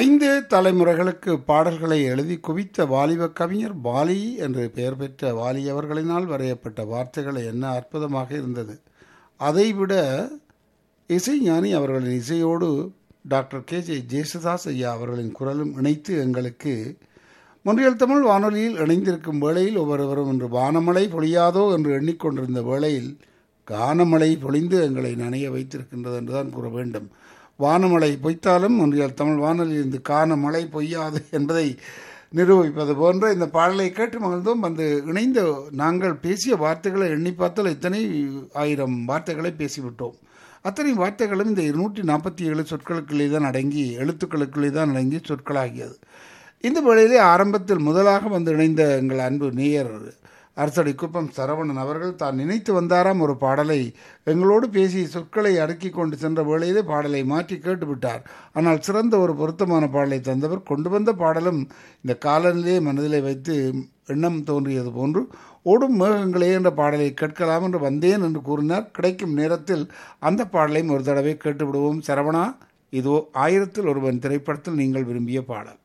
ஐந்து தலைமுறைகளுக்கு பாடல்களை எழுதி குவித்த வாலிப கவிஞர் வாலி என்று பெயர் பெற்ற வாலி அவர்களினால் வரையப்பட்ட வார்த்தைகள் என்ன அற்புதமாக இருந்தது அதைவிட இசைஞானி அவர்களின் இசையோடு டாக்டர் கே ஜே ஜேசுதாஸ் ஐயா அவர்களின் குரலும் இணைத்து எங்களுக்கு முன்றியல் தமிழ் வானொலியில் இணைந்திருக்கும் வேளையில் ஒவ்வொருவரும் இன்று வானமழை பொழியாதோ என்று எண்ணிக்கொண்டிருந்த வேளையில் கானமழை பொழிந்து எங்களை நனைய வைத்திருக்கின்றது என்றுதான் கூற வேண்டும் வானமழை பொய்த்தாலும் ஒன்றியால் தமிழ் வானொலியிலிருந்து காண மழை பொய்யாது என்பதை நிரூபிப்பது போன்ற இந்த பாடலை கேட்டு மகிழ்ந்தோம் வந்து இணைந்த நாங்கள் பேசிய வார்த்தைகளை எண்ணி பார்த்தால் இத்தனை ஆயிரம் வார்த்தைகளை பேசிவிட்டோம் அத்தனை வார்த்தைகளும் இந்த இருநூற்றி நாற்பத்தி ஏழு சொற்களுக்குள்ளே தான் அடங்கி எழுத்துக்களுக்குள்ளே தான் அடங்கி சொற்களாகியது இந்த வேளையிலே ஆரம்பத்தில் முதலாக வந்து இணைந்த எங்கள் அன்பு நேயர் அரசடி குப்பம் சரவணன் அவர்கள் தான் நினைத்து வந்தாராம் ஒரு பாடலை எங்களோடு பேசி சொற்களை அடுக்கி கொண்டு சென்ற வேளையிலே பாடலை மாற்றி கேட்டுவிட்டார் ஆனால் சிறந்த ஒரு பொருத்தமான பாடலை தந்தவர் கொண்டு வந்த பாடலும் இந்த காலநிலையை மனதிலே வைத்து எண்ணம் தோன்றியது போன்று ஓடும் மேகங்களே என்ற பாடலை கேட்கலாம் என்று வந்தேன் என்று கூறினார் கிடைக்கும் நேரத்தில் அந்த பாடலையும் ஒரு தடவை கேட்டுவிடுவோம் சரவணா இதோ ஆயிரத்தில் ஒருவன் திரைப்படத்தில் நீங்கள் விரும்பிய பாடல்